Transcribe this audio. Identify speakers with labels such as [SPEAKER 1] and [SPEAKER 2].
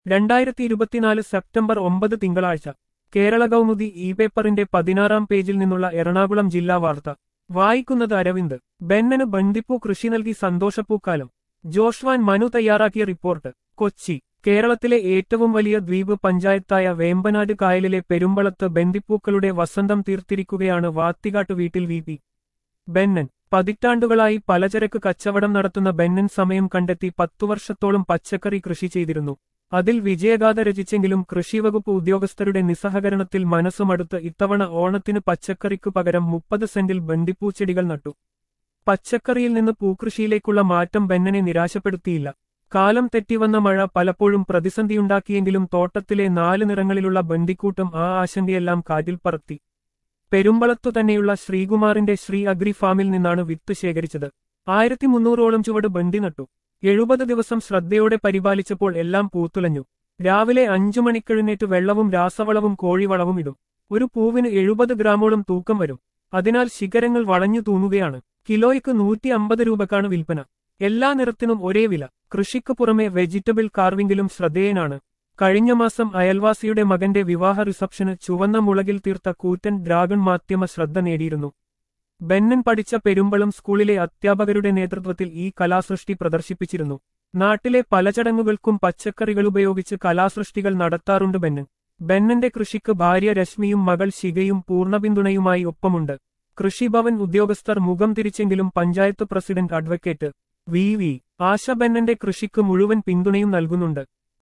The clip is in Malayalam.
[SPEAKER 1] രണ്ടായിരത്തി ഇരുപത്തിനാല് സെപ്റ്റംബർ ഒമ്പത് തിങ്കളാഴ്ച കേരള കൗമുദി ഇ പേപ്പറിന്റെ പതിനാറാം പേജിൽ നിന്നുള്ള എറണാകുളം ജില്ലാ വാർത്ത വായിക്കുന്നത് അരവിന്ദ് ബെന്നന് ബന്ദിപ്പൂ കൃഷി നൽകി സന്തോഷപ്പൂക്കാലം ജോഷ്വാൻ മനു തയ്യാറാക്കിയ റിപ്പോർട്ട് കൊച്ചി കേരളത്തിലെ ഏറ്റവും വലിയ ദ്വീപ് പഞ്ചായത്തായ വേമ്പനാട് കായലിലെ പെരുമ്പളത്ത് ബന്ദിപ്പൂക്കളുടെ വസന്തം തീർത്തിരിക്കുകയാണ് വാത്തികാട്ട് വീട്ടിൽ വി പി ബെന്നൻ പതിറ്റാണ്ടുകളായി പലചരക്ക് കച്ചവടം നടത്തുന്ന ബെന്നൻ സമയം കണ്ടെത്തി പത്തു വർഷത്തോളം പച്ചക്കറി കൃഷി ചെയ്തിരുന്നു അതിൽ വിജയഗാഥ രചിച്ചെങ്കിലും കൃഷിവകുപ്പ് ഉദ്യോഗസ്ഥരുടെ നിസ്സഹകരണത്തിൽ മനസ്സുമടുത്ത് ഇത്തവണ ഓണത്തിന് പച്ചക്കറിക്കു പകരം മുപ്പത് സെന്റിൽ ബന്ദിപ്പൂച്ചെടികൾ നട്ടു പച്ചക്കറിയിൽ നിന്ന് പൂക്കൃഷിയിലേക്കുള്ള മാറ്റം ബെന്നനെ നിരാശപ്പെടുത്തിയില്ല കാലം തെറ്റിവന്ന മഴ പലപ്പോഴും പ്രതിസന്ധിയുണ്ടാക്കിയെങ്കിലും തോട്ടത്തിലെ നാല് നിറങ്ങളിലുള്ള ബന്ദിക്കൂട്ടം ആ ആശങ്കയെല്ലാം കാറ്റിൽ പറത്തി പെരുമ്പളത്തു തന്നെയുള്ള ശ്രീകുമാറിന്റെ ശ്രീ അഗ്രി ഫാമിൽ നിന്നാണ് വിത്ത് ശേഖരിച്ചത് ആയിരത്തി മുന്നൂറോളം ചുവട് ബന്ദി നട്ടു എഴുപത് ദിവസം ശ്രദ്ധയോടെ പരിപാലിച്ചപ്പോൾ എല്ലാം പൂത്തുലഞ്ഞു രാവിലെ അഞ്ചു മണിക്കെഴുന്നേറ്റ് വെള്ളവും രാസവളവും കോഴിവളവും ഇടും ഒരു പൂവിന് എഴുപത് ഗ്രാമോളം തൂക്കം വരും അതിനാൽ ശിഖരങ്ങൾ വളഞ്ഞു തൂങ്ങുകയാണ് കിലോയ്ക്ക് നൂറ്റി അമ്പത് രൂപക്കാണ് വിൽപ്പന എല്ലാ നിറത്തിനും ഒരേ വില കൃഷിക്ക് പുറമെ വെജിറ്റബിൾ കാർവിംഗിലും ശ്രദ്ധേയനാണ് കഴിഞ്ഞ മാസം അയൽവാസിയുടെ മകന്റെ വിവാഹ റിസപ്ഷന് ചുവന്ന മുളകിൽ തീർത്ത കൂറ്റൻ ഡ്രാഗൺ മാധ്യമ ശ്രദ്ധ നേടിയിരുന്നു ബെന്നൻ പഠിച്ച പെരുമ്പളം സ്കൂളിലെ അധ്യാപകരുടെ നേതൃത്വത്തിൽ ഈ കലാസൃഷ്ടി പ്രദർശിപ്പിച്ചിരുന്നു നാട്ടിലെ പല ചടങ്ങുകൾക്കും പച്ചക്കറികൾ ഉപയോഗിച്ച് കലാസൃഷ്ടികൾ നടത്താറുണ്ട് ബെന്നൻ ബെന്നന്റെ കൃഷിക്ക് ഭാര്യ രശ്മിയും മകൾ ശിഖയും പൂർണ്ണ പിന്തുണയുമായി ഒപ്പമുണ്ട് കൃഷിഭവൻ ഉദ്യോഗസ്ഥർ മുഖം തിരിച്ചെങ്കിലും panchayat president advocate V V Asha ബെന്നന്റെ കൃഷിക്ക് മുഴുവൻ പിന്തുണയും നൽകുന്നുണ്ട്